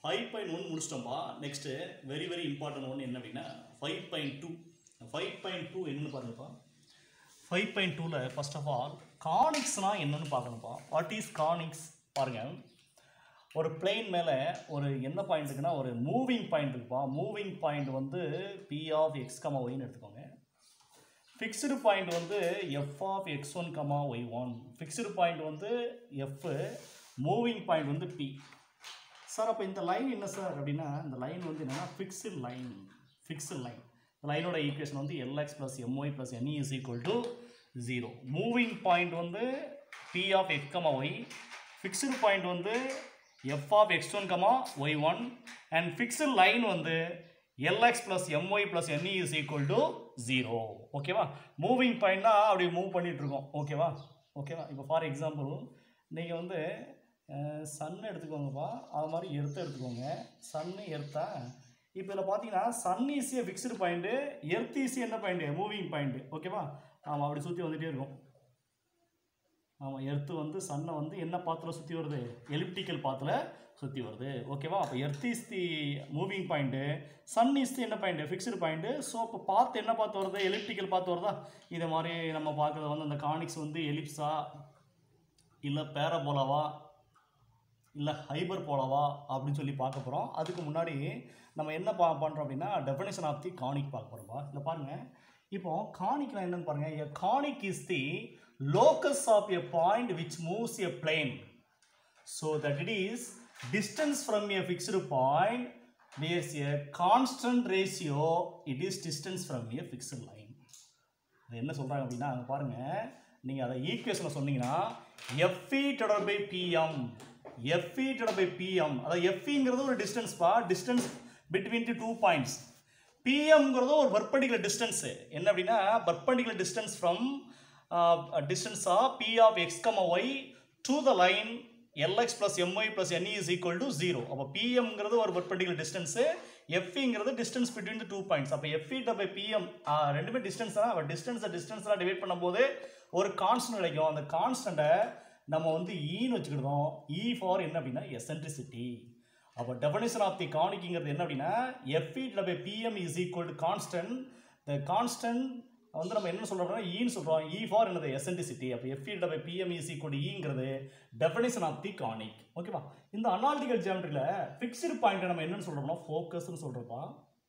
five point one முடிச்சிட்டோம்பா next very very important one என்ன அப்படின்னா five point two five point two என்னன்னு பாருங்கப்பா ஃபைவ் பாயிண்ட் டூவில் ஃபர்ஸ்ட் ஆஃப் ஆல் கானிக்ஸ்னால் என்னன்னு பார்க்கணும்ப்பா வாட் இஸ் கானிக்ஸ் பாருங்கள் ஒரு பிளேன் மேலே ஒரு என்ன பாயிண்ட் இருக்குன்னா ஒரு மூவிங் பாயிண்ட் இருக்குப்பா மூவிங் பாயிண்ட் வந்து பி ஆஃப் எக்ஸ் கமா ஒய்னு எடுத்துக்கோங்க ஃபிக்ஸ்டு பாயிண்ட் வந்து F of X one comma Y one fixed point வந்து எஃப் மூவிங் பாயிண்ட் வந்து பி சார் அப்போ இந்த லைன் என்ன சார் அப்படின்னா இந்த லைன் வந்து என்னன்னா ஃபிக்ஸ்டு லைன் ஃபிக்ஸ்டு லைன் இந்த லைனோட ஈக்குவேஷன் வந்து LX plus MY plus N is equal to zero moving point வந்து P of X comma Y fixed point வந்து F of X one comma Y one and fixed line வந்து LX plus MY plus N is equal to zero ஓகேவா moving பாயிண்ட்னா அப்படி move பண்ணிட்டு இருக்கோம் ஓகேவா ஓகேவா இப்போ ஃபார் எக்ஸாம்பிள் நீங்கள் வந்து சன் எடுத்துக்கோங்கப்பா அது மாதிரி எர்த்து எடுத்துக்கோங்க சன்னு எர்த்தா இப்போ இதில் பார்த்தீங்கன்னா சன் ஈஸியாக ஃபிக்ஸ்டு பாயிண்ட்டு எர்த் ஈஸி என்ன பாயிண்ட்டு மூவிங் பாயிண்ட்டு ஓகேவா ஆமாம் அப்படி சுற்றி வந்துகிட்டே இருக்கும் ஆமாம் எர்த்து வந்து சன்னை வந்து என்ன பாத்தில் சுற்றி வருது எலிப்டிக்கல் பாத்தில் சுற்றி வருது ஓகேவா அப்போ earth is the moving point sun is the என்ன பாயிண்ட்டு ஃபிக்ஸ்டு பாயிண்ட்டு ஸோ இப்போ பார்த்து என்ன பார்த்து வருது எலிப்டிக்கல் பார்த்து வருதா இதை மாதிரி நம்ம பார்க்குறது வந்து அந்த கானிக்ஸ் வந்து எலிப்ஸா இல்லை பேரபோலாவா இல்லை ஹைபர் போலவா அப்படின்னு சொல்லி பார்க்க போகிறோம் அதுக்கு முன்னாடி நம்ம என்ன பா பண்ணுறோம் அப்படின்னா டெஃபினேஷன் ஆஃப் தி கானிக் பார்க்க போகிறோம்ப்பா இல்லை பாருங்கள் இப்போ கானிக்னா என்னன்னு பாருங்கள் a conic is the locus of a point which moves a plane so that it is distance from a fixed point nears a constant ratio it is distance from a fixed line அது என்ன சொல்கிறாங்க அப்படின்னா அங்கே பாருங்கள் நீங்கள் அதை ஈக்குவேஷனில் சொன்னீங்கன்னா எஃப்இ தொடர் பை பிஎம் எஃப்இ தொடர் பை பிஎம் அதாவது எஃப்இங்கிறது ஒரு டிஸ்டன்ஸ்ப்பா distance between the two points பிஎம்ங்கிறது ஒரு பர்பண்டிகுலர் டிஸ்டன்ஸு என்ன அப்படின்னா perpendicular distance from distance of P of X comma Y to the line LX plus MY plus N is equal to zero அப்போ பிஎம்ங்கிறது ஒரு பர்பண்டிகுலர் டிஸ்டன்ஸு எஃப்இங்கிறது distance between the two points அப்போ FE by PM ரெண்டுமே distance தான் அப்போ டிஸ்டன்ஸை டிஸ்டன்ஸ்லாம் divide பண்ணும்போது ஒரு கான்ஸ்டன்ட் கிடைக்கும் அந்த கான்ஸ்டண்ட்டை நம்ம வந்து ஈன்னு வச்சுக்கிட்டோம் இ ஃபார் என்ன அப்படின்னா எசன்ட்ரிசிட்டி அப்போ டெஃபனிஷன் ஆஃப் தி கானிக்ங்கிறது என்ன அப்படின்னா FE by PM is equal to constant the constant வந்து நம்ம என்ன சொல்கிறோம்னா ஈன்னு சொல்கிறோம் இ ஃபார் என்னது எசன்டிசிட்டி அப்போ FE by PM is equal ஈங்கிறது டெஃபனிஷன் ஆஃப் தி கானிக் ஓகேவா இந்த அனாலிட்டிக்கல் ஜியாமெட்ரியில் ஃபிக்ஸ்டு பாயிண்ட்டை நம்ம என்னன்னு சொல்கிறோம்னா ஃபோக்கஸ்னு சொல்கிறோம்ப்பா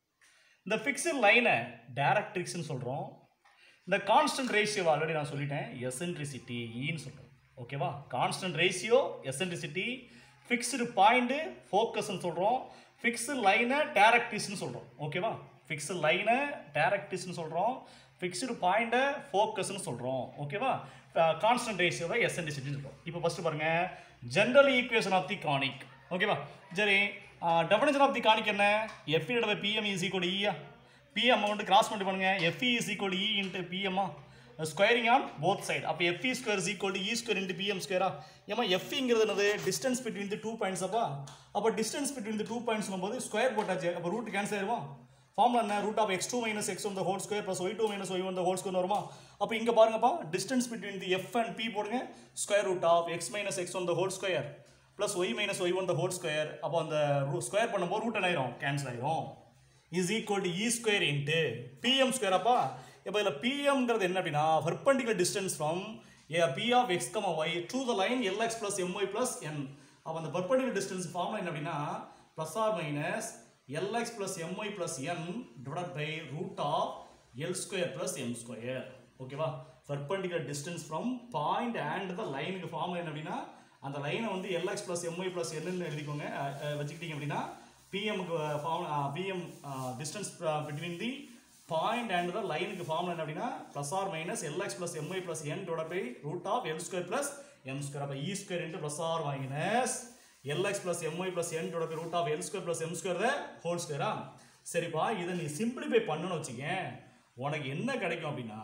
இந்த ஃபிக்ஸ்டு லைனை டேரக்ட்ரிக்ஸ்னு சொல்கிறோம் இந்த கான்ஸ்டன்ட் ரேஷியோ ஆல்ரெடி நான் சொல்லிட்டேன் எசன்ட்ரிசிட்டி ஈன்னு சொல்கிறோம் ஓகேவா constant ratio eccentricity fixed point ஃபோக்கஸ்னு சொல்கிறோம் ஃபிக்ஸ்டு லைனை டேரக்டிஸ்னு சொல்கிறோம் ஓகேவா ஃபிக்ஸ்டு லைனை டேரக்டிஸ்னு சொல்கிறோம் ஃபிக்ஸ்டு பாயிண்ட்டை ஃபோக்கஸ்னு சொல்கிறோம் ஓகேவா கான்ஸ்டன்ட் ரேஷியோவை எசன்ட்ரிசிட்டின்னு சொல்கிறோம் இப்போ ஃபஸ்ட்டு பாருங்கள் general equation of the conic ஓகேவா சரி டெஃபினேஷன் ஆஃப் தி கானிக் என்ன FE by PM is equal ஈயா பிஎம் வந்து கிராஸ் பண்ணி பண்ணுங்க FE is equal E into பிஎம்மா ஸ்கொயரிங் ஆன் போத் சைடு அப்போ FE square is equal E square into PM ஸ்கொயரா ஏமா எஃப்இங்கிறது என்னது distance between the two points அப்பா அப்போ distance between the two points போது ஸ்கொயர் போட்டாச்சு அப்போ ரூட் கேன்சல் ஆயிருமா ஃபார்ம்ல என்ன root of X two minus X one the whole square plus Y two minus Y one the whole square வருமா அப்போ இங்கே பாருங்கப்பா distance between the F and P போடுங்க square root of X minus X one the whole square plus Y minus Y one the whole square அப்போ அந்த square பண்ணும்போது root என்ன ஆயிரும் கேன்சல் ஆயிரும் is equal to E square into PM square அப்பா இப்போ இதில் பிஎம்ங்கிறது என்ன அப்படின்னா perpendicular distance from A P of X comma Y to the line LX plus MY plus N அப்போ அந்த பர்பண்டிகுலர் டிஸ்டன்ஸ் ஃபார்ம்ல என்ன அப்படின்னா plus or minus LX plus MY plus N divide by root of L square plus M square ஓகேவா perpendicular distance from point and the லைனுக்கு formula என்ன அப்படின்னா அந்த லைனை வந்து எல்எக்ஸ் ப்ளஸ் எம்ஒய் ப்ளஸ் என்னன்னு எழுதிக்கோங்க அஹ், அஹ், வச்சுக்கிட்டீங்க அப்படின்னா பிஎம்க்கு form PM distance between the point and the லைனுக்கு ஃபார்ம்ல என்ன அப்படின்னா plus or minus LX plus MY plus N டோட by root of L square plus M square அப்போ E square into plus or minus LX plus MY plus N டோட by root of L square plus M square whole ஸ்கொயரா சரிப்பா இதை நீ simplify பண்ணணும்னு வச்சுக்கேன் உனக்கு என்ன கிடைக்கும் அப்படின்னா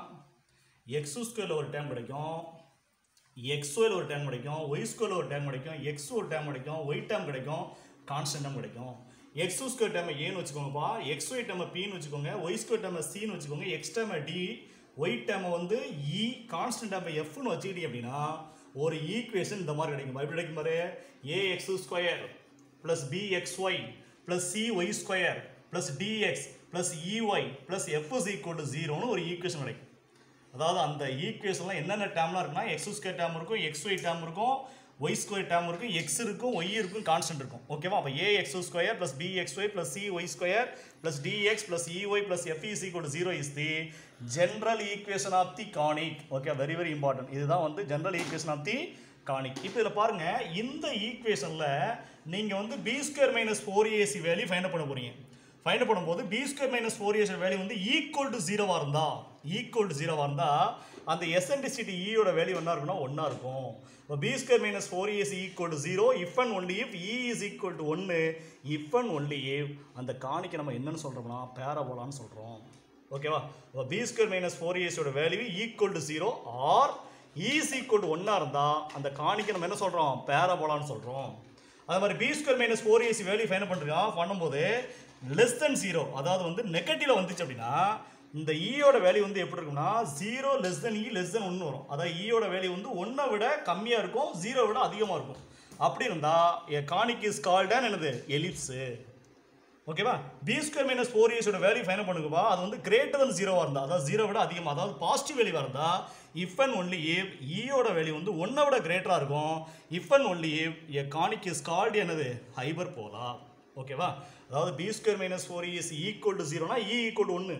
எக்ஸ் ஸ்கொயரில் ஒரு டைம் கிடைக்கும் எக்ஸ்ஒயில் ஒரு டைம் கிடைக்கும் ஒய் ஸ்கொயரில் ஒரு டைம் கிடைக்கும் எக்ஸ் ஒரு டைம் கிடைக்கும் ஒய் டைம் கிடைக்கும் கான்ஸ்டன்ட் கிடைக்கும் எக்ஸ் ஸ்கொயர் டைம் ஏன்னு வச்சுக்கோங்கப்பா எக்ஸ் ஒய் டைம் பின்னு வச்சுக்கோங்க ஒய் ஸ்கொயர் டைம் சின்னு வச்சுக்கோங்க X term D Y term வந்து இ கான்ஸ்டன்ட் டைம் எஃப்னு வச்சுக்கிட்டீங்க அப்படின்னா ஒரு ஈக்குவேஷன் இந்த மாதிரி கிடைக்கும் எப்படி கிடைக்கும் பாரு A X square plus bxy plus cy square plus dx plus ey plus f is equal to 0 னு ஒரு ஈக்குவேஷன் கிடைக்கும் அதாவது அந்த ஈக்குவேஷன்லாம் என்னென்ன டேர்ம்லாம் இருக்குன்னா எக்ஸ் ஸ்கொயர் டேர்ம் இருக்கும் எக்ஸ் ஒய் டேர்ம் இருக்கும் ஒய் ஸ்கொயர் டேர்ம் இருக்கும் எக்ஸ் இருக்கும் ஒய் இருக்கும் கான்ஸ்டன்ட் இருக்கும் ஓகேவா அப்போ A X square plus B X Y plus C Y square plus DX plus EY plus F is equal to zero is the general equation of the conic okay very very important இதுதான் வந்து general equation of the conic இப்போ இதில் பாருங்க இந்த ஈக்குவேஷனில் நீங்கள் வந்து B square minus four AC value find பண்ண போறீங்க ஃபைண்ட் பண்ணும்போது B square minus four AC value வந்து ஈக்குவல் டு ஜீரோவாக இருந்தா ஈக்குவல் டு ஜீரோவாக இருந்தால் அந்த எஸ்என்டிசிட்டி ஈயோட வேல்யூ என்ன இருக்குன்னா ஒன்றா இருக்கும் இப்போ B square minus four AC equal to zero if and only if E is equal to ஒன்று இஃப் அண்ட் ஒன்லி இஃப் அந்த காணிக்க நம்ம என்னன்னு சொல்கிறோம்னா பேரபோலான்னு சொல்கிறோம் ஓகேவா இப்போ பி ஸ்கொயர் மைனஸ் ஃபோர் ஏசியோட value equal to zero or is equal to ஒன்றா இருந்தால் அந்த காணிக்க நம்ம என்ன சொல்கிறோம் பேரபோலான்னு சொல்கிறோம் அது மாதிரி B square minus four AC value find பண்ணுறோம் பண்ணும்போது லெஸ் தென் ஜீரோ அதாவது வந்து நெகட்டிவ்ல வந்துச்சு அப்படின்னா இந்த ஈயோட வேல்யூ வந்து எப்படி இருக்கும்னா zero less than E less than ஒன்று வரும் அதாவது ஈயோட வேல்யூ வந்து ஒன்றை விட கம்மியாக இருக்கும் ஜீரோ விட அதிகமாக இருக்கும் அப்படி இருந்தால் ஏ கானிக் இஸ் கால்டன் என்னது எலிப்ஸு ஓகேவா பி ஸ்கொயர் மைனஸ் ஃபோர் இயர்ஸோட வேல்யூ ஃபைன் பண்ணுங்கப்பா அது வந்து கிரேட்டர் தன் ஜீரோவாக இருந்தால் அதாவது ஜீரோ விட அதிகமாக அதாவது பாசிட்டிவ் வேல்யூவாக இருந்தால் இஃப் அண்ட் ஒன்லி ஏவ் ஈயோட வேல்யூ வந்து ஒன்றை விட கிரேட்டராக இருக்கும் if and only if a conic is called hyperbola போலா ஓகேவா அதாவது B square minus four is equal to ஜீரோனா இ ஈக்குவல் டு ஒன்று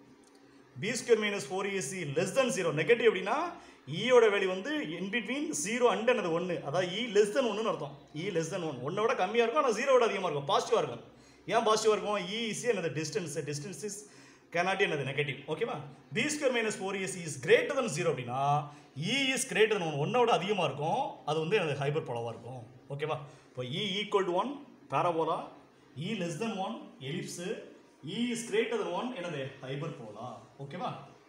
B square minus four is less than zero negative அப்படின்னா ஈயோட வேல்யூ வந்து இன் பிட்வீன் ஜீரோ அண்ட் என்னது ஒன்று அதாவது இ லெஸ் தென் ஒன்றுன்னு அர்த்தம் இ லெஸ் தென் ஒன் ஒன்றை விட கம்மியாக இருக்கும் ஆனால் ஜீரோ விட அதிகமாக இருக்கும் பாசிட்டிவாக இருக்கும் ஏன் பாசிட்டிவாக இருக்கும் இ இஸ் என்னது டிஸ்டன்ஸ் டிஸ்டன்ஸ் இஸ் கேனாட் என்னது நெகட்டிவ் ஓகேவா B square minus four is is greater than zero அப்படின்னா E is greater than one ஒன்றை விட அதிகமாக இருக்கும் அது வந்து எனது ஹைபர் போலவாக இருக்கும் ஓகேவா இப்போ E equal to one parabola E less than one ellipse E is greater than one எனது ஹைபர் போலா ஓகேவா